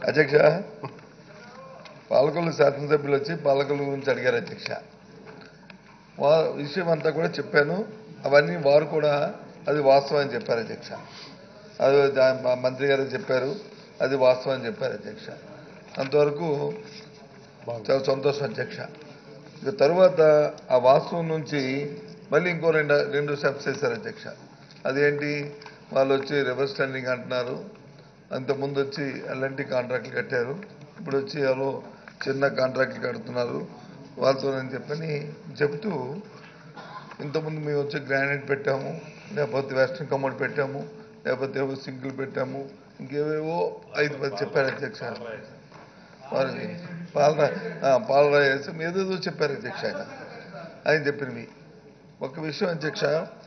అధ్యక్ష పాలకొల్లు శాసనసభ్యులు వచ్చి పాలకొల్లు గురించి అడిగారు అధ్యక్ష వా విషయం అంతా కూడా చెప్పాను అవన్నీ వారు కూడా అది వాస్తవం అని చెప్పారు అధ్యక్ష అది దా- మా మంత్రి గారు చెప్పారు అది వాస్తవం అని చెప్పారు అధ్యక్ష అంతవరకు చాలా సంతోషం అధ్యక్ష ఇక తరువాత ఆ వాస్తవం నుంచి మళ్ళీ ఇంకో రెండు రెండు స్టెప్స్ వేశారు అధ్యక్ష అదేంటి వాళ్ళు వచ్చి రివర్స్ స్టాండింగ్ అంటున్నారు అంతకుముందు వచ్చి ఎల్ఎన్టీ కాంట్రాక్ట్లు కట్టారు ఇప్పుడు వచ్చి ఎవరో చిన్న కాంట్రాక్ట్లు కడుతున్నారు వాళ్ళతో అని చెప్పని చెప్తూ ఇంతకుముందు మేము వచ్చి గ్రానైట్ పెట్టాము లేకపోతే వెస్ట్రన్ కమోడ్ పెట్టాము లేకపోతే ఏవో సింకులు పెట్టాము ఇంకేవేవో ఐదు పది చెప్పారు అధ్యక్ష వారికి పాలన పాలరాయి వేసి ఏదేదో చెప్పారు అధ్యక్ష ఆయన ఆయన చెప్పినవి ఒక విషయం అధ్యక్ష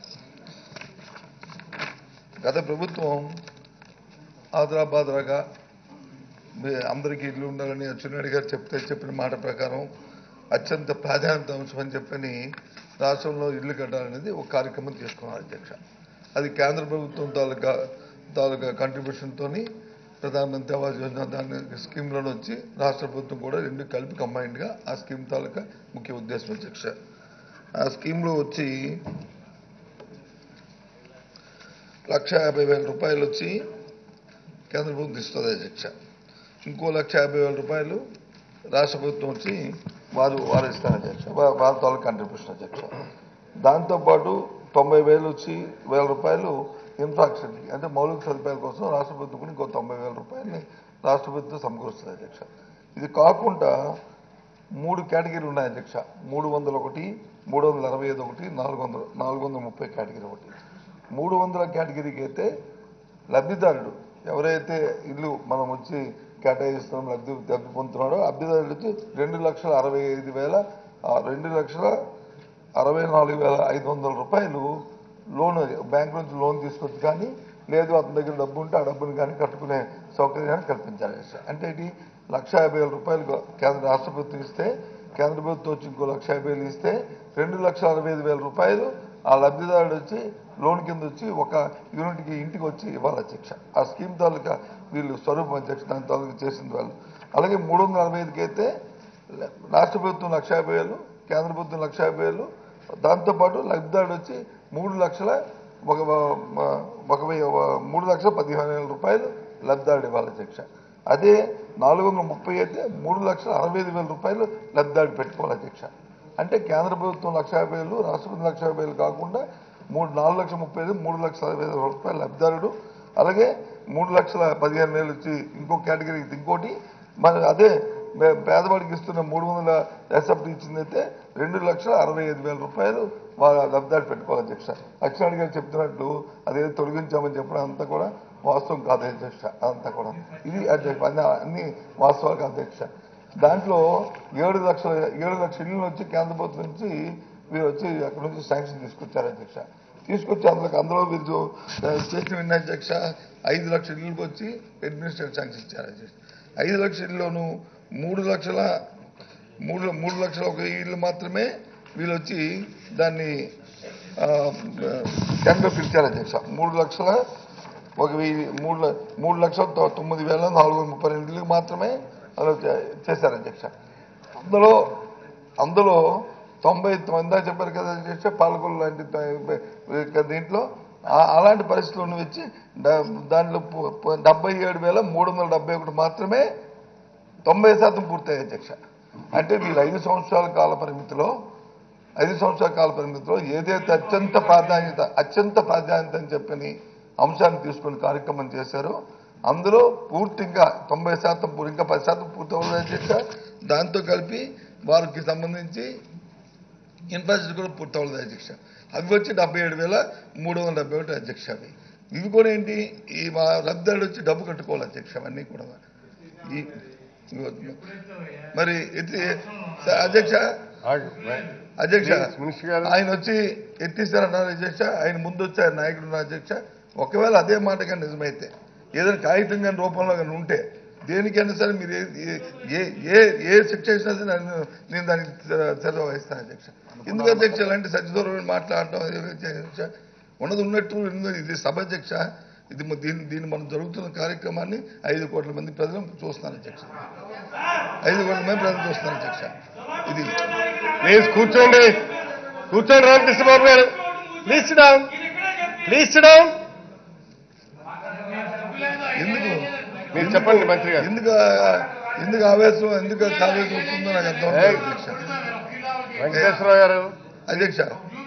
గత ప్రభుత్వం ఆదరాబాదరాగా మీ అందరికీ ఇల్లు ఉండాలని అచ్చెన్నాయుడు గారు చెప్తే చెప్పిన మాట ప్రకారం అత్యంత ప్రాధాన్యత అంశం అని చెప్పని రాష్ట్రంలో ఇల్లు కట్టాలనేది ఒక కార్యక్రమం తీసుకున్నారు అధ్యక్ష అది కేంద్ర ప్రభుత్వం తాలూకా తాలూకా కంట్రిబ్యూషన్తోని ప్రధానమంత్రి ఆవాస్ యోజన దాని స్కీమ్లో వచ్చి రాష్ట్ర ప్రభుత్వం కూడా రెండు కలిపి కంబైన్డ్గా ఆ స్కీమ్ తాలూకా ముఖ్య ఉద్దేశం అధ్యక్ష ఆ స్కీమ్లో వచ్చి లక్ష యాభై వేల రూపాయలు వచ్చి కేంద్ర ప్రభుత్వం ఇస్తుంది అధ్యక్ష ఇంకో లక్ష యాభై వేల రూపాయలు రాష్ట్ర ప్రభుత్వం వచ్చి వారు వారు ఇస్తారు అధ్యక్ష వా- వారి తాలూకు కంట్రిబ్యూషన్ అధ్యక్ష దాంతోపాటు తొంభై వేలు వచ్చి వేల రూపాయలు ఇన్ఫ్రాస్ట్రక్చర్కి అంటే మౌలిక సదుపాయాల కోసం రాష్ట్ర ప్రభుత్వం కూడా ఇంకో తొంభై వేల రూపాయలని రాష్ట్ర ప్రభుత్వం సమకూరుస్తుంది అధ్యక్ష ఇది కాకుండా మూడు కేటగిరీలు ఉన్నాయి అధ్యక్ష మూడు వందల ఒకటి మూడు వందల అరవై ఐదు ఒకటి నాలుగు వందల నాలుగు వందల ముప్పై కేటగిరీ ఒకటి మూడు వందల కేటగిరీకి అయితే లబ్ధిదారుడు ఎవరైతే ఇల్లు మనం వచ్చి కేటాయిస్తున్నాం లబ్ధి లబ్ధి పొందుతున్నాడో లబ్ధిదారుడు వచ్చి రెండు లక్షల అరవై ఐదు వేల ఆ, రెండు లక్షల అరవై నాలుగు వేల ఐదు వందల రూపాయలు లోన్ బ్యాంక్ నుంచి లోన్ తీసుకొచ్చి కానీ లేదు అతని దగ్గర డబ్బు ఉంటే ఆ డబ్బుని కానీ కట్టుకునే సౌకర్యాన్ని కల్పించాలి అంటే ఇది లక్ష యాభై వేల రూపాయలు కేంద్ర రాష్ట్ర ప్రభుత్వం ఇస్తే కేంద్ర ప్రభుత్వం వచ్చి ఇంకో లక్ష యాభై వేలు ఇస్తే రెండు లక్షల అరవై ఐదు వేల రూపాయలు ఆ లబ్ధిదారుడు వచ్చి లోన్ కింద వచ్చి ఒక యూనిట్కి ఇంటికి వచ్చి ఇవ్వాలి అధ్యక్ష ఆ స్కీమ్ తాలూకా వీళ్ళు స్వరూపం అధ్యక్ష దాని తాలూకా చేసింది వాళ్ళు అలాగే మూడు వందల అరవై ఐదుకి అయితే రాష్ట్ర ప్రభుత్వం లక్ష యాభై వేలు కేంద్ర ప్రభుత్వం లక్ష యాభై వేలు దాంతోపాటు లబ్ధిదారుడు వచ్చి మూడు లక్షల ఒక ఒక వెయ్యి- మూడు లక్షల పదిహేను వేల రూపాయలు లబ్ధిదారుడు ఇవ్వాలి అధ్యక్ష అదే నాలుగు వందల ముప్పై అయితే మూడు లక్షల అరవై ఐదు వేల రూపాయలు లబ్ధిదారుడు పెట్టుకోవాలి అధ్యక్ష అంటే కేంద్ర ప్రభుత్వం లక్ష యాభై వేలు రాష్ట్ర ప్రభుత్వం లక్ష యాభై వేలు కాకుండా మూడు నాలుగు లక్షల ముప్పై ఐదు మూడు లక్షల అరవై ఐదు రూపాయలు లబ్ధిదారుడు అలాగే మూడు లక్షల పదిహేను వేలు వచ్చి ఇంకో కేటగిరీకి ఇంకోటి మరి అదే పే- పేదవాడికి ఇస్తున్న మూడు వందల ఎస్ఎఫ్టీ ఇచ్చిందైతే రెండు లక్షల అరవై ఐదు వేల రూపాయలు వాళ్ళ లబ్ధాలు పెట్టుకోవాలి అధ్యక్ష అక్షరాడి గారు చెప్తున్నట్లు అదేదో తొలగించామని చెప్పడం అంతా కూడా వాస్తవం కాదు అధ్యక్ష అదంతా కూడా ఇది అధ్యక్ష అన్ని అన్ని వాస్తవాలు కాదు అధ్యక్ష దాంట్లో ఏడు లక్షల ఏడు లక్షల ఇళ్ళు వచ్చి కేంద్ర ప్రభుత్వం నుంచి వీరు వచ్చి అక్కడ నుంచి శాంక్షన్ తీసుకొచ్చారు అధ్యక్ష తీసుకొచ్చి అందులో అందులో వీరు చేసిన విన్న అధ్యక్ష ఐదు లక్షల ఇళ్ళకి వచ్చి అడ్మినిస్ట్రేటివ్ శాంక్షన్ ఇచ్చారు అధ్యక్ష ఐదు లక్షల ఇళ్ళలోనూ మూడు లక్షల మూడు మూడు లక్షల ఒక ఇళ్ళు మాత్రమే వీళ్ళు వచ్చి దాన్ని ఆ, టెండర్ పిలిచారు అధ్యక్ష మూడు లక్షల ఒక వెయ్యి మూడు ల- మూడు లక్షల తొ- తొమ్మిది వేల నాలుగు వందల ముప్పై రెండు ఇళ్ళకి మాత్రమే అలా చే- చేశారు అధ్యక్ష అందులో అందులో తొంభై ఇందా చెప్పారు కదా అధ్యక్ష పాలకొల్లు లాంటి త- దీంట్లో ఆ- అలాంటి పరిస్థితులను వచ్చి డ- దాంట్లో పు- పు- డెబ్బై ఏడు వేల మూడు వందల డెబ్బై ఒకటి మాత్రమే తొంభై శాతం పూర్తయ్యాయి అధ్యక్ష అంటే వీళ్ళు ఐదు సంవత్సరాల కాల పరిమితిలో ఐదు సంవత్సరాల కాల పరిమితిలో ఏదైతే అత్యంత ప్రాధాన్యత అత్యంత ప్రాధాన్యత అని చెప్పని అంశాన్ని తీసుకుని కార్యక్రమం చేశారో అందులో పూర్తిగా తొంభై శాతం పూర్తి ఇంకా పది శాతం పూర్తి అవ్వలేదు అధ్యక్ష దాంతో కలిపి వారికి సంబంధించి ఇన్ఫ్రాస్ట్రక్చర్ కూడా పూర్తి అవ్వలేదు అధ్యక్ష అవి వచ్చి డెబ్బై ఏడు వేల మూడు వందల డెబ్బై ఒకటి అధ్యక్ష అవి ఇవి కూడా ఏంటి ఈ మా లబ్ధిదారుడు వచ్చి డబ్బు కట్టుకోవాలి అధ్యక్ష అవన్నీ కూడా ఈ ఇదిగో, మరి ఇది అధ్యక్ష అధ్యక్ష మినిస్టర్ గారు ఆయన వచ్చి ఎత్తిస్తారన్నారు అధ్యక్ష ఆయన ముందు వచ్చి ఆయన నాయకుడు ఉన్నారు అధ్యక్ష ఒకవేళ అదే మాట కానీ నిజమైతే ఏదైనా కాగితం కానీ రూపంలో కానీ ఉంటే దేనికైనా సరే మీరు ఏ- ఏ- ఏ ఏ ఏ శిక్ష ఇచ్చినా సరే నేను నేను దానికి శ్రద్ధ వహిస్తాను అధ్యక్ష ఎందుకు అధ్యక్ష ఇలాంటి సత్యదూరమైన మాట్లాడటం అది అధ్యక్ష ఉన్నది ఉన్నట్టు ఉన్నది ఇది సభ అధ్యక్ష ఇది మ- దీన్ని దీన్ని మనం జరుగుతున్న కార్యక్రమాన్ని ఐదు కోట్ల మంది ప్రజలు చూస్తున్నారు అధ్యక్ష ఐదు కోట్ల మంది ప్రజలు చూస్తున్నారు అధ్యక్ష ఇది ప్లీజ్ కూర్చోండి కూర్చోండి రామకృష్ణబాబు గారు ప్లీజ్ డౌన్ ప్లీజ్ డౌన్ ఎందుకు మీరు చెప్పండి మంత్రి గారు ఎందుకు ఆ- ఎందుకు ఆవేశం ఎందుకు ఆవేశం వస్తుందో నాకు అర్థం అవుతుంది ఏయ్. అధ్యక్ష వెంకటేశ్వరరావు గారు అధ్యక్ష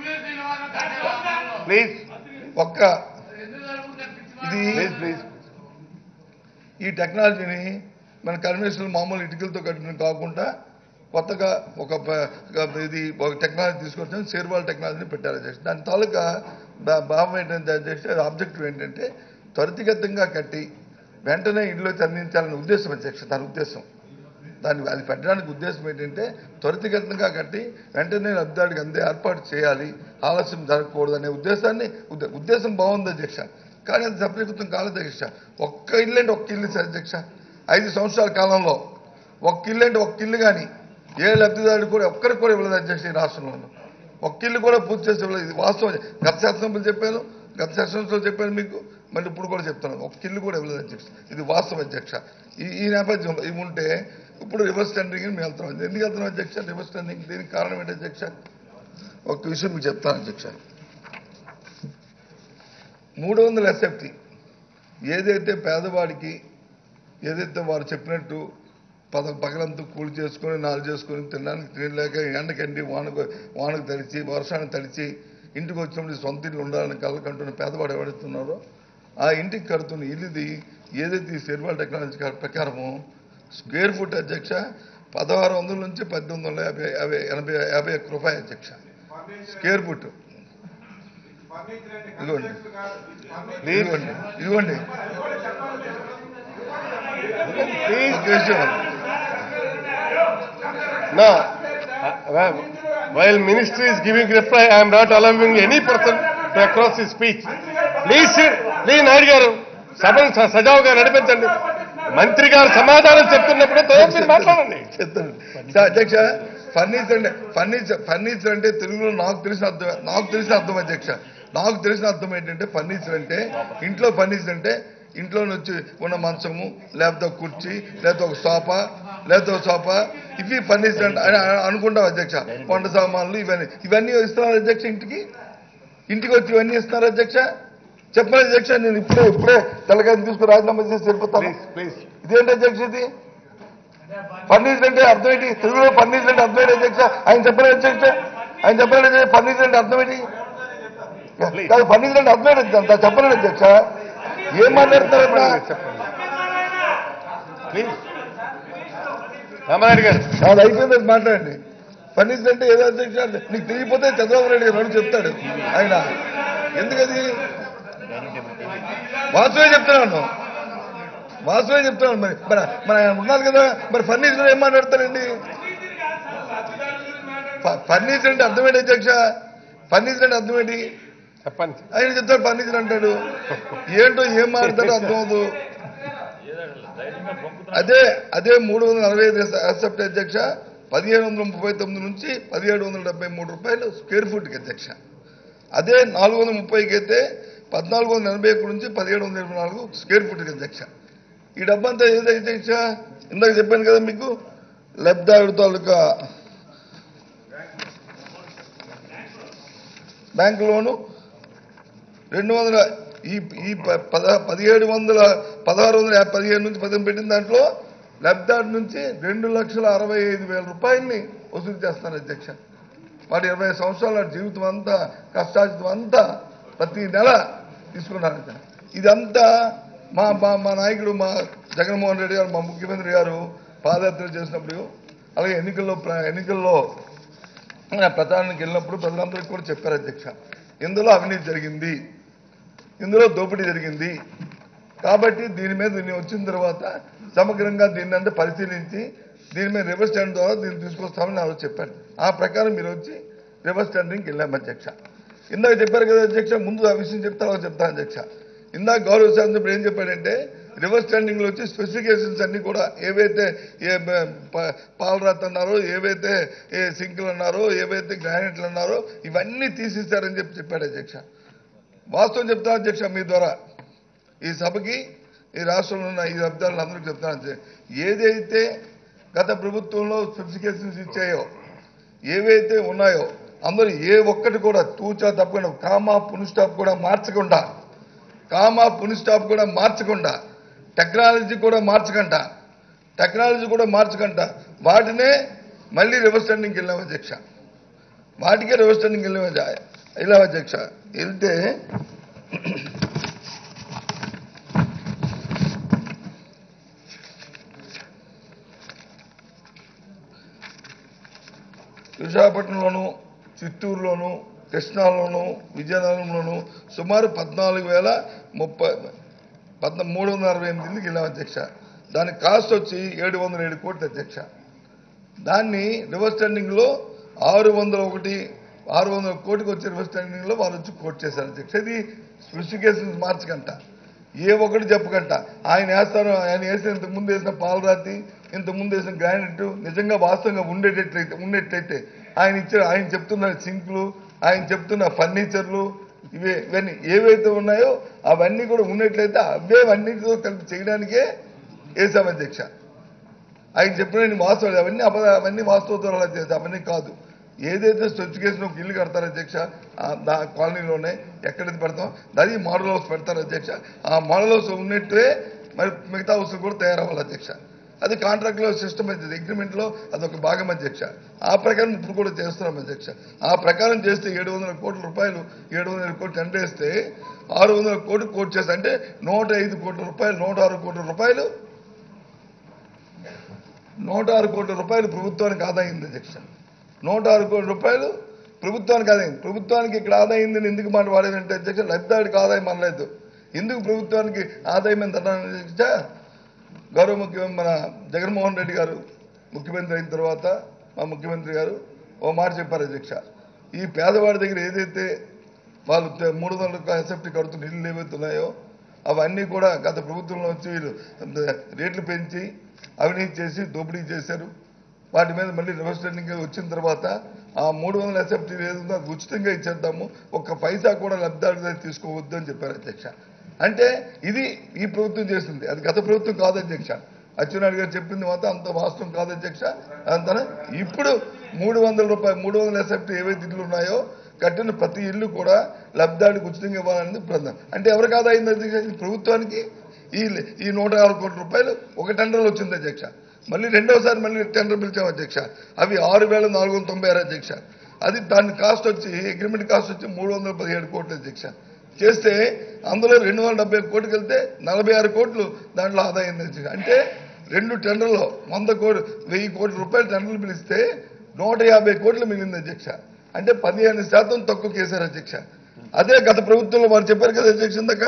ప్లీజ్ ఒక్క ఇది ప్లీజ్ ప్లీజ్ ఈ టెక్నాలజీని మన కన్వెన్షనల్ మామూలు ఇటుకలతో కట్టిన కాకుండా కొత్తగా ఒక ప- ఒక ఇది ఒక టెక్నాలజీ తీసుకొచ్చాం సేర్వాల్ టెక్నాలజీని పెట్టారు అధ్యక్ష దాని తాలూకా భా- భావం ఏంటంటే అధ్యక్ష ఆబ్జెక్టివ్ ఏంటంటే త్వరితగతంగా కట్టి వెంటనే ఇంట్లో అందించాలనే ఉద్దేశం అధ్యక్ష దాని ఉద్దేశం దాన్ని అది పెట్టడానికి ఉద్దేశం ఏంటంటే త్వరితగతంగా కట్టి వెంటనే లబ్ధిదారుడికి అందే ఏర్పాటు చేయాలి ఆలస్యం జరగకూడదు అనే ఉద్దేశాన్ని ఉద్ద- ఉద్దేశం బాగుంది అధ్యక్ష కానీ అది సఫలీకృతం కాలేదు అధ్యక్ష ఒక్క ఇల్లు అంటే ఒక్క ఇల్లు సార్ అధ్యక్ష ఐదు సంవత్సరాల కాలంలో ఒక్క ఇల్లు అంటే ఒక్క ఇల్లు కానీ ఏ లబ్ధిదారుడు కూడా ఒక్కరికి కూడా ఇవ్వలేదు అధ్యక్ష ఈ రాష్ట్రంలో ఒక్క ఇల్లు కూడా పూర్తి చేసి ఇవ్వలేదు ఇది వాస్తవం గత శాసనసభ్యులు చెప్పాను గత శాసనసభలో చెప్పాను మీకు మళ్ళీ ఇప్పుడు కూడా చెప్తున్నాను ఒక్క ఇల్లు కూడా ఇవ్వలేదు అధ్యక్ష ఇది వాస్తవం అధ్యక్ష ఈ ఈ నేపథ్యంలో ఇవి ఉంటే ఇప్పుడు రివర్స్ టెండరింగ్ మేము వెళ్తున్నాం ఎందుకు వెళ్తున్నాం అధ్యక్ష రివర్స్ టెండరింగ్ దీనికి కారణం ఏంటి అధ్యక్ష ఒక విషయం మీకు చెప్తాను అధ్యక్ష మూడు వందల ఎస్ఎఫ్టీ ఏదైతే పేదవాడికి ఏదైతే వారు చెప్పినట్టు పద పగలంతా కూలి చేసుకొని నాలుగు చేసుకొని తినడానికి తినలేక ఎండకండి వానకు వానకు తడిచి వర్షానికి తడిచి ఇంటికి వచ్చినప్పుడు సొంత ఇల్లు ఉండాలని కళ్ళకంటున్న పేదవాడు ఎవడెత్తున్నారో ఆ ఇంటికి కడుతున్న ఇల్లుది ఏదైతే ఈ సెర్వాల్ టెక్నాలజీ ప్రకారము స్క్వేర్ ఫుట్ అధ్యక్ష పదహారు వందల నుంచి పద్దెనిమిది వందల యాభై యాభై ఎనభై యాభై ఒక్క రూపాయి అధ్యక్ష స్క్వేర్ ఫుట్ ఇదిగోండి ప్లీజ్ ఇదిగోండి ఇదిగోండి ప్లీజ్ ఒక విషయం No. Uh, While ministry is giving reply, I am not allowing any person to cross his speech. Please, sir, please Naidu గారు సభను స- సజావుగా నడిపించండి మంత్రి గారు సమాధానం చెప్తున్నప్పుడు తర్వాత మీరు మాట్లాడండి చెప్తాను సార్, అధ్యక్ష ఫర్నిచర్ అంటే ఫర్నిచర్ ఫర్నిచర్ అంటే తెలుగులో నాకు తెలిసిన అర్థం నాకు తెలిసిన అర్థం అధ్యక్ష నాకు తెలిసిన అర్థం ఏంటంటే ఫర్నిచర్ అంటే ఇంట్లో ఫర్నిచర్ అంటే ఇంట్లో నుంచి ఉన్న మంచము లేకపోతే ఒక కుర్చీ లేకపోతే ఒక సోఫా లేకపోతే ఒక సోఫా ఇవి ఫర్నిచర్ అంటే అని అనుకుంటాం అధ్యక్ష వంట సామాన్లు ఇవన్నీ ఇవన్నీ ఇస్తున్నారు అధ్యక్ష ఇంటికి ఇంటికి వచ్చి ఇవన్నీ ఇస్తున్నారు అధ్యక్ష చెప్పండి అధ్యక్ష నేను ఇప్పుడే ఇప్పుడే తెల్లగాని తీసుకుని రాజీనామా చేసి వెళ్ళిపోతాను ప్లీజ్ ప్లీజ్ ఇదేంటి అధ్యక్ష ఇది ఫర్నిచర్ అంటే అర్థం ఏంటి తెలుగులో ఫర్నిచర్ అంటే అర్థం ఏంటి అధ్యక్ష ఆయన చెప్పలేదు అధ్యక్ష ఆయన చెప్పలేదు అధ్యక్ష ఫర్నిచర్ అంటే అర్థం ఏంటి కాదు ఫర్నిచర్ అంటే అర్థం ఏంటి అంత చెప్పలేదు అధ్యక్ష ఏం మాట్లాడుతున్నారు అట్లా? చెప్పండి ప్లీజ్ రామారాయుడు గారు అది అయిపోయింది అది మాట్లాడండి ఫర్నిచర్ అంటే ఏదో అధ్యక్ష నీకు తెలియకపోతే చంద్రబాబు నాయుడు గారు చెప్తాడు ఆయన ఎందుకది వాసువే చెప్తున్నాను వాసువే చెప్తున్నాను మరి మరి మరి ఆయన ఉన్నారు కదా మరి ఫర్నిచర్ ఏం మాట్లాడతారండి ఫ- ఫర్నిచర్ అంటే అర్థమేంటి అధ్యక్ష ఫర్నిచర్ అంటే అర్థమేంటి చెప్పండి ఆయన చెప్తాడు ఫర్నిచర్ అంటాడు ఏంటో ఏం మాట్లాడతాడో అర్థం అవదు అదే అదే మూడు వందల నలభై ఐదు యాక్సెప్ట్ అధ్యక్ష పదిహేను వందల ముప్పై తొమ్మిది నుంచి పదిహేడు వందల డెబ్బై మూడు రూపాయలు స్క్వేర్ ఫుట్కి అధ్యక్ష అదే నాలుగు వందల ముప్పైకి అయితే పద్నాలుగు వందల ఎనభై ఒకటి నుంచి పదిహేడు వందల ఇరవై నాలుగు స్క్వేర్ ఫుట్కి అధ్యక్ష ఈ డబ్బంతా ఏది అధ్యక్ష ఇందాక చెప్పాను కదా మీకు లబ్ధాడు తాలూకా బ్యాంక్ లోను రెండు వందల ఈ ఈ ప- పద పదిహేడు వందల పదహారు వందల యాభై పదిహేడు నుంచి పదిహేను పెట్టిన దాంట్లో లబ్ధాడు నుంచి రెండు లక్షల అరవై ఐదు వేల రూపాయల్ని వసూలు చేస్తాను అధ్యక్ష వాడి ఇరవై సంవత్సరాల జీవితం అంతా కష్టాజితం అంతా ప్రతి నెల తీసుకున్నాను అధ్యక్ష. ఇదంతా మా మా మా నాయకుడు మా జగన్మోహన్ రెడ్డి గారు మా ముఖ్యమంత్రి గారు పాదయాత్ర చేసినప్పుడు అలాగే ఎన్నికల్లో ప్ర- ఎన్నికల్లో ఆయన ప్రచారానికి వెళ్ళినప్పుడు ప్రజలందరికీ కూడా చెప్పారు అధ్యక్ష ఇందులో అవినీతి జరిగింది ఇందులో దోపిడీ జరిగింది కాబట్టి దీని మీద నేను వచ్చిన తర్వాత సమగ్రంగా దీన్ని అంతా పరిశీలించి దీని మీద రివర్స్ టెండర్ ద్వారా దీన్ని తీసుకొస్తామని ఆ రోజు చెప్పారు ఆ ప్రకారం మీరు వచ్చి రివర్స్ టెండరింగ్కి వెళ్ళాం అధ్యక్ష ఇందాక చెప్పారు కదా అధ్యక్ష ముందు ఆ విషయం చెప్తా తర్వాత చెప్తాను అధ్యక్ష ఇందాక గౌరవ శాసనసభ్యుడు ఏం చెప్పాడంటే రివర్స్ టెండింగ్ లో వచ్చి స్పెసిఫికేషన్స్ అన్ని కూడా ఏవైతే ఏ బ- ప- పాలరాత్ అన్నారో ఏవైతే ఏ సింకులు అన్నారో ఏవైతే గ్రానైట్లు అన్నారో ఇవన్నీ తీసిస్తారని చెప్పి చెప్పాడు అధ్యక్ష వాస్తవం చెప్తా అధ్యక్ష మీ ద్వారా ఈ సభకి ఈ రాష్ట్రంలో ఉన్న ఈ అభ్యర్థులు అందరికీ చెప్తాను అధ్యక్ష. ఏదైతే గత ప్రభుత్వంలో స్పెసిఫికేషన్స్ ఇచ్చాయో ఏవైతే ఉన్నాయో అందరూ ఏ ఒక్కటి కూడా తూచా తప్పకుండా కామా పునిస్టాప్ కూడా మార్చకుండా కామా పునిస్టాప్ కూడా మార్చకుండా టెక్నాలజీ కూడా మార్చకుండా టెక్నాలజీ కూడా మార్చకుండా వాటినే మళ్ళీ రివర్స్ టెండింగ్కి వెళ్ళాం అధ్యక్ష వాటికే రివర్స్ టెండింగ్కి వెళ్ళాం అధ్య- వెళ్ళాం అధ్యక్ష వెళ్తే విశాఖపట్నంలోను చిత్తూరులోను కృష్ణాలోను విజయనగరంలోను సుమారు పద్నాలుగు వేల ముప్పై పద్న మూడు వందల అరవై ఎనిమిది ఇళ్ళకి వెళ్ళాం అధ్యక్ష దాని కాస్ట్ వచ్చి ఏడు వందల ఏడు కోట్లు అధ్యక్ష దాన్ని రివర్స్ టెండింగ్లో ఆరు వందల ఒకటి ఆరు వందల కోటికి వచ్చే రివర్స్ టెండింగ్లో వాళ్ళు వచ్చి కోట్ చేశారు అధ్యక్ష ఇది స్పెసిఫికేషన్స్ మార్చకంట ఏ ఒక్కటి చెప్పకంట ఆయన వేస్తారు ఆయన వేసిన ఇంతకు ముందు వేసిన పాలరాతి ఇంతకు ముందు వేసిన గ్రానైట్ నిజంగా వాస్తవంగా ఉండేటట్లయితే ఉండేటట్లయితే ఆయన ఇచ్చిన ఆయన చెప్తున్న సింక్లు ఆయన చెప్తున్న ఫర్నిచర్లు ఇవే ఇవన్నీ ఏవైతే ఉన్నాయో అవన్నీ కూడా ఉన్నట్లయితే అవే అన్నిటితో కలిపి చేయడానికే వేసాం అధ్యక్ష ఆయన చెప్పిన వాస్తవాలు అవన్నీ అబద్ధ అవన్నీ వాస్తవతరాలు చేస్తే అవన్నీ కాదు ఏదైతే స్పెసిఫికేషన్ ఒక ఇల్లు కడతారు అధ్యక్ష ఆ దా కాలనీలోనే ఎక్కడైతే పెడతాం అది మోడల్ హౌస్ పెడతారు అధ్యక్ష ఆ మోడల్ హౌస్ ఉన్నట్టే మరి మిగతా హౌస్ కూడా తయారవ్వాలి అధ్యక్ష అది కాంట్రాక్ట్లో సిస్టమ్ అయితే అగ్రిమెంట్లో అదొక భాగం అధ్యక్ష ఆ ప్రకారం ఇప్పుడు కూడా చేస్తున్నాం అధ్యక్ష ఆ ప్రకారం చేస్తే ఏడు వందల కోట్ల రూపాయలు ఏడు వందల కోట్లు టెండర్ వేస్తే ఆరు వందల కోట్లు కోట్ చేస్తే అంటే నూట ఐదు కోట్ల రూపాయలు నూట ఆరు కోట్ల రూపాయలు నూట ఆరు కోట్ల రూపాయలు ప్రభుత్వానికి ఆదాయింది అధ్యక్ష నూట ఆరు కోట్ల రూపాయలు ప్రభుత్వానికి ఆదాయం ప్రభుత్వానికి ఇక్కడ ఆదాయిందని ఎందుకు మాట వాడేదంటే అధ్యక్ష లబ్ధిదారుడికి ఆదాయం అనలేదు ఎందుకు ప్రభుత్వానికి ఆదాయం ఎంత అన్నాను అధ్యక్ష గౌరవ ముఖ్యమంత్రి మన జగన్మోహన్ రెడ్డి గారు ముఖ్యమంత్రి అయిన తర్వాత మా ముఖ్యమంత్రి గారు ఓ మాట చెప్పారు అధ్యక్ష ఈ పేదవాడి దగ్గర ఏదైతే వాళ్ళు తె- మూడు వందల ఎస్ఎఫ్టీ కడుతున్న ఇల్లు ఏవైతే ఉన్నాయో అవన్నీ కూడా గత ప్రభుత్వంలో వచ్చి వీళ్ళు రేట్లు పెంచి అవినీతి చేసి దోపిడీ చేశారు వాటి మీద మళ్ళీ రివర్స్ టెండింగ్ వచ్చిన తర్వాత ఆ మూడు వందల ఎస్ఎఫ్టీ ఏదో ఉచితంగా ఇచ్చేద్దాము ఒక్క పైసా కూడా లబ్ధిదారు దగ్గర తీసుకోవద్దు అని చెప్పారు అధ్యక్ష అంటే ఇది ఈ ప్రభుత్వం చేసింది అది గత ప్రభుత్వం కాదు అధ్యక్ష అచ్చెన్నాయుడు గారు చెప్పింది మాత్రం అంత వాస్తవం కాదు అధ్యక్ష అంత ఇప్పుడు మూడు వందల రూపాయలు మూడు వందల ఎస్ఎఫ్టీ ఏవైతే ఇల్లు ఉన్నాయో కట్టిన ప్రతి ఇల్లు కూడా లబ్ధాడికి ఉచితంగా ఇవ్వాలనేది ప్రధానం అంటే ఎవరికి ఆదాయింది అధ్యక్ష ఇది ప్రభుత్వానికి ఈ ఈ నూట యాభై కోట్ల రూపాయలు ఒక టెండర్లో వచ్చింది అధ్యక్ష మళ్ళీ రెండోసారి మళ్ళీ టెండర్ పిలిచాం అధ్యక్ష అవి ఆరు వేల నాలుగు వందల తొంభై ఆరు అధ్యక్ష అది దాని కాస్ట్ వచ్చి అగ్రిమెంట్ కాస్ట్ వచ్చి మూడు వందల పదిహేడు కోట్లు అధ్యక్ష చేస్తే అందులో రెండు వందల డెబ్బై కోట్లకి వెళ్తే నలభై ఆరు కోట్లు దాంట్లో ఆదాయం ఉంది అధ్యక్ష అంటే రెండు టెండర్లో వంద కోట్లు వెయ్యి కోట్ల రూపాయలు టెండర్లు పిలిస్తే నూట యాభై కోట్లు మిగిలింది అధ్యక్ష అంటే పదిహేను శాతం తక్కువ కేసారు అధ్యక్ష అదే గత ప్రభుత్వంలో వారు చెప్పారు కదా అధ్యక్ష ఇందాక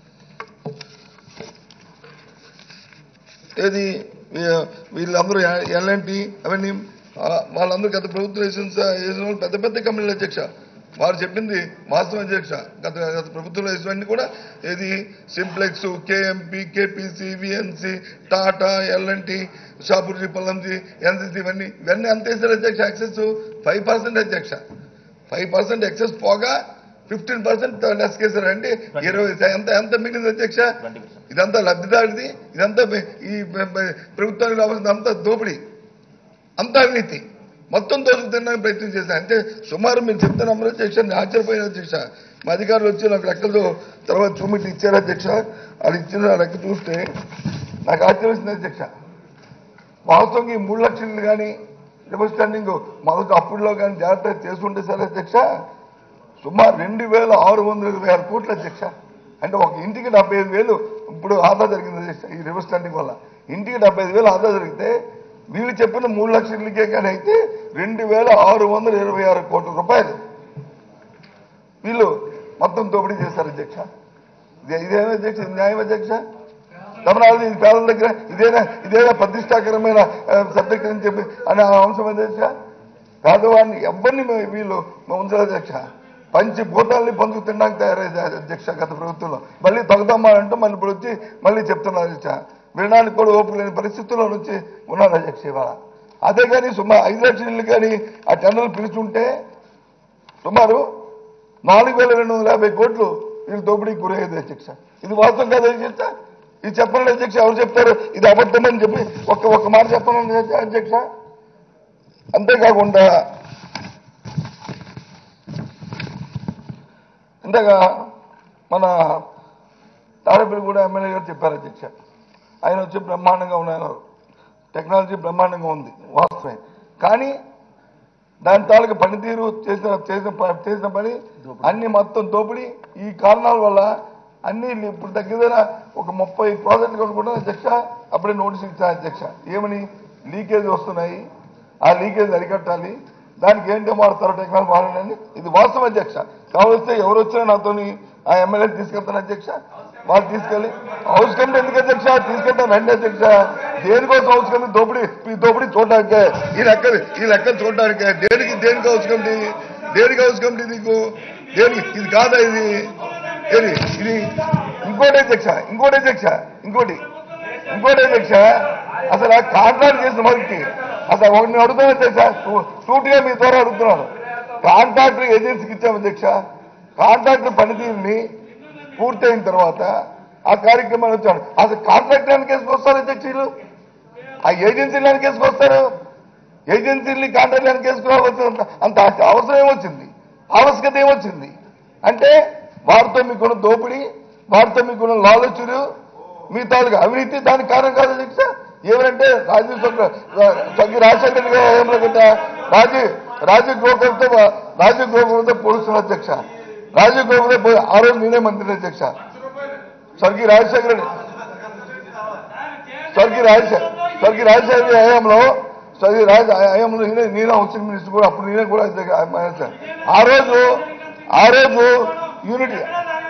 ఏది వీ- వీళ్ళందరూ ఎల్ఎన్టీ అవన్నీ ఆ, వాళ్ళందరూ గత ప్రభుత్వం వేసిన స- వేసిన వాళ్ళు పెద్ద పెద్ద కంపెనీలు అధ్యక్ష వారు చెప్పింది వాస్తవం అధ్యక్ష గత గత ప్రభుత్వంలో వేసినవన్నీ కూడా ఏది Simplex KMP KPC VNC Tata LNT Shapoorji Pallonji NCC ఇవన్నీ ఇవన్నీ ఎంత వేశారు అధ్యక్ష యాక్సెస్ ఫైవ్ పర్సెంట్ అధ్యక్ష ఫైవ్ పర్సెంట్ ఎక్సెస్ పోగా ఫిఫ్టీన్ పర్సెంట్ లెస్ కేసారు అంటే ఇరవై ఎంత ఎంత మిగిలింది అధ్యక్ష ఇదంతా లబ్ధిదారుడిది ఇదంతా బె- ఈ బె- బె- ప్రభుత్వానికి రావాల్సింది అంతా దోపిడీ అంతా అవినీతి మొత్తం దోచుకు తినడానికి ప్రయత్నం చేశాను అంటే సుమారు మీరు చెప్తున్న అమలు అధ్యక్ష నేను ఆశ్చర్యపోయిన అధ్యక్ష మా అధికారులు వచ్చి నాకు లెక్కలతో తర్వాత చూమిటి ఇచ్చారు అధ్యక్ష అది ఇచ్చిన లెక్క చూస్తే నాకు ఆశ్చర్యం అధ్యక్ష వాస్తవంగా ఈ మూడు లక్షలు కానీ రివర్స్ స్టాండింగ్ మొదటి అప్పుడులో కానీ జాగ్రత్త చేసుకుంటే సరే అధ్యక్ష సుమారు రెండు వేల ఆరు వందల ఇరవై ఆరు కోట్ల అధ్యక్ష అంటే ఒక ఇంటికి డెబ్బై ఐదు వేలు ఇప్పుడు ఆదా జరిగింది అధ్యక్ష ఈ రివర్స్ స్టాండింగ్ వల్ల ఇంటికి డెబ్బై ఐదు వేలు ఆదా జరిగితే వీళ్ళు చెప్పిన మూడు లక్షలకే కానీ అయితే రెండు వేల ఆరు వందల ఇరవై ఆరు కోట్ల రూపాయలు వీళ్ళు మొత్తం దోపిడీ చేశారు అధ్యక్ష ఇదే- ఇదేనా అధ్యక్ష ఇది న్యాయం అధ్యక్ష తమరాలు ఇది పేదల దగ్గర ఇదేనా ఇదేనా ప్రతిష్టాకరమైన సబ్జెక్ట్ అని చెప్పి అనే అంశం అధ్యక్ష పేదవాడిని ఎవరిని మే- వీళ్ళు ఉంచారు అధ్యక్ష పంచి భూతాల్ని పంచుకు తినడానికి తయారైంది అధ్యక్ష గత ప్రభుత్వంలో మళ్ళీ తొగదమ్మా అంటూ మళ్ళీ ఇప్పుడు వచ్చి మళ్ళీ చెప్తున్నారు అధ్యక్ష వినడానికి కూడా ఓపిక లేని పరిస్థితుల్లో నుంచి ఉన్నారు అధ్యక్ష ఇవాళ అదే కానీ సుమారు ఐదు లక్షల ఇల్లు కానీ ఆ టెండర్లు పిలుచుంటే సుమారు నాలుగు వేల రెండు వందల యాభై కోట్లు వీళ్ళు దోపిడీకి గురయ్యేది అధ్యక్ష ఇది వాస్తవం కదా అధ్యక్ష ఇది చెప్పండి అధ్యక్ష ఎవరు చెప్తారు ఇది అబద్ధం అని చెప్పి ఒక్క ఒక్క మాట చెప్పండి అధ్యక్ష అంతేకాకుండా ఇంతగా మన తాడేపల్లి కూడా ఎమ్మెల్యే గారు చెప్పారు అధ్యక్ష ఆయన వచ్చి బ్రహ్మాండంగా ఉన్నారు టెక్నాలజీ బ్రహ్మాండంగా ఉంది వాస్తవమే కానీ దాని తాలూకు పనితీరు చేసిన చేసిన ప- చేసిన పని అన్ని మొత్తం దోపిడీ ఈ కారణాల వల్ల అన్ని ఇప్పుడు దగ్గర ఒక ముప్పై ప్రాజెక్టులు కొనుక్కుంటే అధ్యక్ష అప్పుడే నోటీస్ ఇచ్చారు అధ్యక్ష ఏమని లీకేజ్ వస్తున్నాయి ఆ లీకేజ్ అరికట్టాలి దానికి ఏంటో మారుతారో టెక్నాలజీ మారండి ఇది వాస్తవం అధ్యక్ష కావలిస్తే ఎవరు వచ్చినా నాతోని ఆ ఎమ్మెల్యే తీసుకెళ్తాను అధ్యక్ష వాళ్ళు తీసుకెళ్ళి హౌస్ కమిటీ ఎందుకు అధ్యక్ష తీసుకెళ్తాను రండి అధ్యక్ష దేనికోసం హౌస్ కమిటీ దోపిడీ ఈ దోపిడీ చూడడానికే ఈ లెక్కలు ఈ లెక్కలు చూడడానికే దేనికి దేనికి హౌస్ కమిటీ దేనికి హౌస్ కమిటీ నీకు దేనికి ఇది కాదా ఇది ఏది ఇది ఇంకోటి అధ్యక్ష ఇంకోటి అధ్యక్ష ఇంకోటి ఇంకోటి అధ్యక్ష అసలు ఆ కాంట్రాక్ట్ చేసిన వారికి అసలు ఒకటి నేను అడుగుతాను అధ్యక్ష సూ- సూటిగా మీ ద్వారా అడుగుతున్నాను కాంట్రాక్టర్ ఏజెన్సీకి ఇచ్చాము అధ్యక్ష కాంట్రాక్టర్ పనితీరుని పూర్తయిన తర్వాత ఆ కార్యక్రమాన్ని వచ్చాడు అసలు కాంట్రాక్టర్ అని కేసుకొస్తారు అధ్యక్షులు ఆ ఏజెన్సీలు అని కేసుకొస్తారు ఏజెన్సీని కాంట్రాక్ట్ అని కేసుకోవాల్సిన అంత అవసరం ఏమొచ్చింది ఆవశ్యకత ఏమొచ్చింది అంటే వారితో మీకున్న దోపిడీ వారితో మీకున్న లాలచులు మీ తాలూకు అవినీతి దానికి కారణం కాదు అధ్యక్ష ఏమంటే రాజీవ్ సగ్గి రాజశేఖర రెడ్డి గారు హయాంలో కింద రాజీవ్ రాజీవ్ గోకులతో రాజీవ్ గోకులతో పోలుస్తున్నారు అధ్యక్ష రాజీవ్ గోకులతో పోయి ఆ రోజు నేనే మంత్రి అధ్యక్ష స్వర్గీయ రాజశేఖర రెడ్డి స్వర్గీయ రాజశేఖర్ స్వర్గీయ రాజశేఖర రెడ్డి హయాంలో స్వర్గీయ రాజ హయాంలో నేనే నేనే హౌసింగ్ మినిస్టర్ కూడా అప్పుడు నేనే కూడా అధ్యక్ష- ఆయన- ఆ రోజు ఆ రోజు యూనిటీ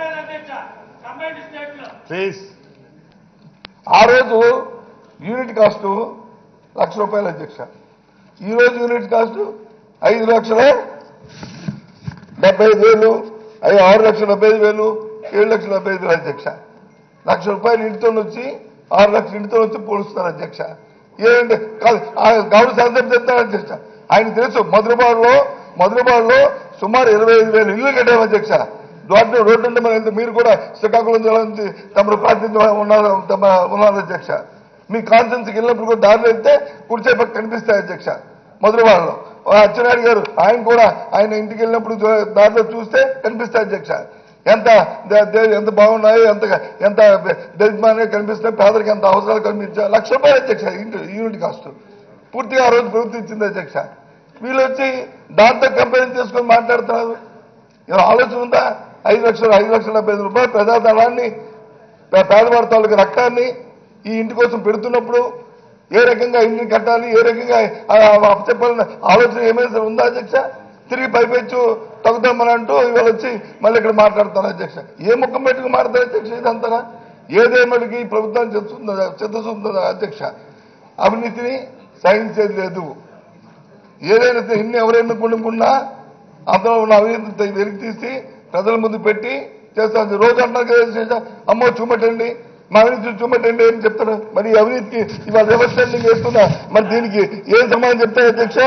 ప్లీజ్ ఆ రోజు యూనిట్ కాస్ట్ లక్ష రూపాయలు అధ్యక్ష ఈ రోజు యూనిట్ కాస్ట్ ఐదు లక్షల డెబ్బై ఐదు వేలు ఐదు ఆరు లక్షల డెబ్బై ఐదు వేలు ఏడు లక్షల డెబ్బై ఐదు వేలు అధ్యక్ష లక్ష రూపాయలు ఇంటితో వచ్చి ఆరు లక్షల ఇంటితో వచ్చి పోలుస్తారు అధ్యక్ష ఏంటంటే కాదు గౌరవ శాసనం చెప్తారు అధ్యక్ష ఆయన తెలుసు మధురబాడులో మధురబాడులో సుమారు ఇరవై ఐదు వేలు ఇల్లు కట్టాము అధ్యక్ష రోడ్డు రోడ్డు ఉంటే మన ఇంత మీరు కూడా శ్రీకాకుళం జిల్లా నుంచి తమరు ప్రాతినిధ్యం ఉన్నారు తమ ఉన్నారు అధ్యక్ష మీ కాన్ఫరెన్స్కి వెళ్ళినప్పుడు కూడా దారిలో వెళ్తే కుర్చీ పక్క కనిపిస్తాయి అధ్యక్ష మధురవాడలో అచ్చెన్నాయుడు గారు ఆయన కూడా ఆయన ఇంటికి వెళ్ళినప్పుడు జో- దారిలో చూస్తే కనిపిస్తాయి అధ్యక్ష ఎంత దే- దే- ఎంత బాగున్నాయో ఎంత ఎంత దరిద్రంగా కనిపిస్తున్నాయి పేదరికి ఎంత అవసరాలు కనిపించాయి లక్ష రూపాయలు అధ్యక్ష ఇంటి యూనిట్ కాస్ట్ పూర్తిగా ఆ రోజు ప్రభుత్వం ఇచ్చింది అధ్యక్ష వీళ్ళు వచ్చి దాంతో కంపేర్ చేసుకొని మాట్లాడుతున్నారు ఏదో ఆలోచన ఉందా ఐదు లక్షలు ఐదు లక్షల డెబ్బై ఐదు రూపాయలు ప్రజాధనాన్ని పే- పేదవాడి తాలూకు రక్తాన్ని ఈ ఇంటి కోసం పెడుతున్నప్పుడు ఏ రకంగా ఇల్లు కట్టాలి ఏ రకంగా చెప్పాలని ఆలోచన ఏమైనా ఉందా అధ్యక్ష తిరిగి పైపెచ్చు తగ్గుతామని అంటూ ఇవాళ వచ్చి మళ్ళీ ఇక్కడ మాట్లాడతాను అధ్యక్ష ఏ ముఖం పెట్టుకుని మాట్లాడతారు అధ్యక్ష ఇదంతా ఏదేమడికి ప్రభుత్వం చెప్తుందా చెత్తస్తుందా అధ్యక్ష అవినీతిని సహించేది లేదు ఏదైనా సరే ఇన్ని ఎవరైనా కొనుక్కున్నా అందులో ఉన్న అవినీతి వెలికి తీసి ప్రజల ముందు పెట్టి చేస్తాను రోజు అంటారు కదా చేసా, అమ్మో చూపెట్టండి మా అవినీతి చూపెట్టండి అని చెప్తారు మరి ఈ అవినీతికి ఇవాళ రివర్స్టాండింగ్ చేస్తున్నా మరి దీనికి ఏం సమాధానం చెప్తారు అధ్యక్ష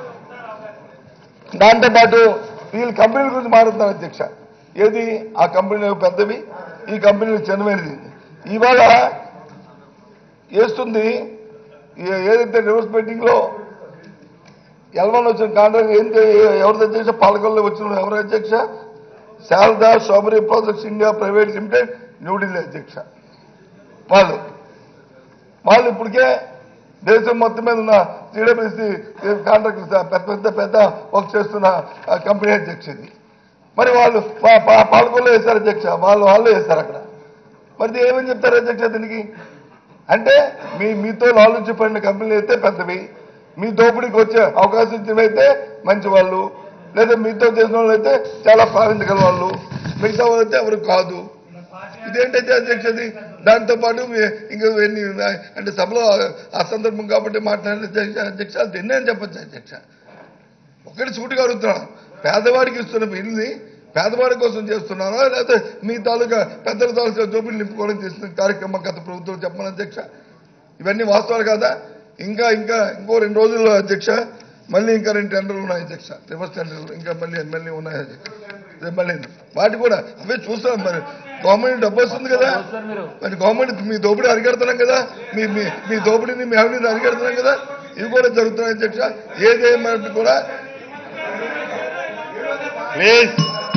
దాంతో పాటు వీళ్ళు కంపెనీల గురించి మాట్లాడుతున్నారు అధ్యక్ష ఏది ఆ కంపెనీలు పెద్దవి ఈ కంపెనీలు చిన్నమైనది ఇవాళ వేస్తుంది ఏ- ఏదైతే రివర్స్ బెట్టింగ్ లో ఎల్వన్ వచ్చిన కాంట్రాక్ట్ ఏం ఎవరి అధ్యక్ష పాలకొల్లో వచ్చిన ఎవరు అధ్యక్ష Sharada strawberry projects India private limited New Delhi అధ్యక్ష వాళ్ళు వాళ్ళు ఇప్పటికే దేశం మొత్తం మీద ఉన్న సిడబ్ల్యూసి కాంట్రాక్ట్ పెద్ద పెద్ద పెద్ద వర్క్ చేస్తున్న ఆ, కంపెనీ అధ్యక్ష ఇది మరి వాళ్ళు పా- పా- పాలకొల్లో వేశారు అధ్యక్ష వాళ్ళు వాళ్ళు వేశారు అక్కడ మరి ఏమని చెప్తారు అధ్యక్ష దీనికి అంటే మీ మీతో ఆలోచించబడిన కంపెనీలు అయితే పెద్దవి మీ దోపిడీకి వచ్చే అవకాశం ఇచ్చినవైతే మంచి వాళ్ళు లేదా మీతో చేసిన వాళ్ళు అయితే చాలా ప్రావీణ్యత వాళ్ళు మిగతా వాళ్ళు అయితే ఎవరు కాదు ఇదేంటైతే అధ్యక్షది దాంతో పాటు మీ- ఇంకా ఎన్ని ఉన్నాయి? అంటే సభలో ఆ సందర్భం కాబట్టి మాట్లాడిన అధ్యక్ష అధ్యక్ష అది ఎన్ని అని చెప్పచ్చు అధ్యక్ష ఒకటి సూటిగా అడుగుతున్నాను పేదవాడికి ఇస్తున్న ఇల్లుని పేదవాడి కోసం చేస్తున్నారా లేకపోతే మీ తాలూకా పెద్దల తాలూకా జోబులు నింపుకోవడం చేస్తున్న కార్యక్రమం గత ప్రభుత్వం చెప్పమని అధ్యక్ష ఇవన్నీ వాస్తవాలు కాదా ఇంకా ఇంకా ఇంకో రెండు రోజుల్లో అధ్యక్ష మళ్ళీ ఇంకా రెండు టెండర్లు ఉన్నాయి అధ్యక్ష రివర్స్ టెండర్లు ఇంకా మళ్ళీ మళ్ళీ ఉన్నాయి అధ్యక్ష రేపు మళ్ళీ వాటి కూడా అవే చూస్తాం మరి గవర్నమెంట్ డబ్బు వస్తుంది కదా మరి గవర్నమెంట్ మీ దోపిడీ అరిగడుతున్నాం కదా మీ మీ మీ దోపిడీని మీ అవినీతి అరిగడుతున్నాం కదా ఇవి కూడా జరుగుతున్నాయి అధ్యక్ష ఏదేమైనా కూడా ప్లీజ్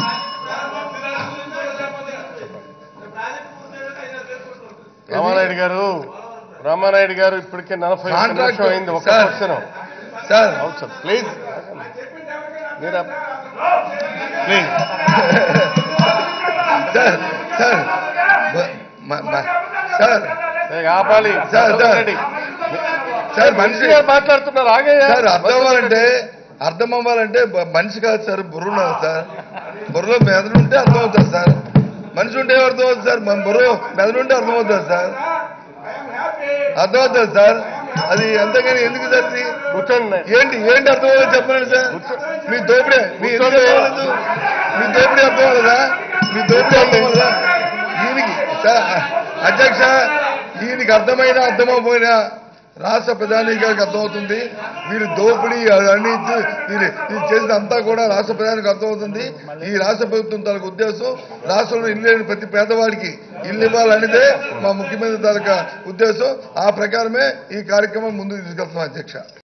రామానాయుడు గారు రామానాయుడు గారు ఇప్పటికే నలభై ఒక్క కాంట్రాక్ట్ నిమిషం అయింది ఒక సార్. క్వశ్చన్ సార్ అవును సార్ ప్లీజ్ మీరు ప్లీజ్ సార్ సార్ మ- మ- మ- సార్ ఆపాలి సార్, సార్. రెడ్డి. సార్ మనిషి మనిషి గారు మాట్లాడుతున్నారు ఆగయ్యా సార్ అర్థం అవ్వాలంటే అర్థం అవ్వాలంటే బ- మనిషి కాదు సార్ బుర్ర ఉన్నది సార్ బుర్రలో మెదడు ఉంటే అర్థం అవుతుంది సార్ మనిషి ఉంటే అర్థం అవుతుంది సార్ మన బుర్ర మెదడు ఉంటే అర్థం అవుతుంది సార్ అర్థం అవుతుంది సార్ అది అంతేగాని ఎందుకు సార్ ఇది? కూర్చోండి ఏంటి ఏంటి అర్థం అవ్వలేదు చెప్పండి సార్ మీ దోపిడే మీ ఎందుకు కూర్చోండి. అర్థం అవ్వలేదు? మీ దోపిడీ అర్థం అవ్వలేదా మీ దోపిడీ అర్థం అవ్వలేదా దీనికి సార్ అధ్యక్ష దీనికి అర్థమైనా అర్థమైపోయినా రాష్ట్ర ప్రధాని గారికి అర్థమవుతుంది వీరు దోపిడీ అవినీతి వీరు ఇది చేసిన అంతా కూడా రాష్ట్ర ప్రధానికి అర్థమవుతుంది ఈ రాష్ట్ర ప్రభుత్వం తనకు ఉద్దేశం రాష్ట్రంలో ఇల్లు లేని ప్రతి పేదవాడికి ఇల్లు ఇవ్వాలనేదే మా ముఖ్యమంత్రి తాలూకా ఉద్దేశం ఆ ప్రకారమే ఈ కార్యక్రమం ముందుకు తీసుకెళ్తున్నాం అధ్యక్ష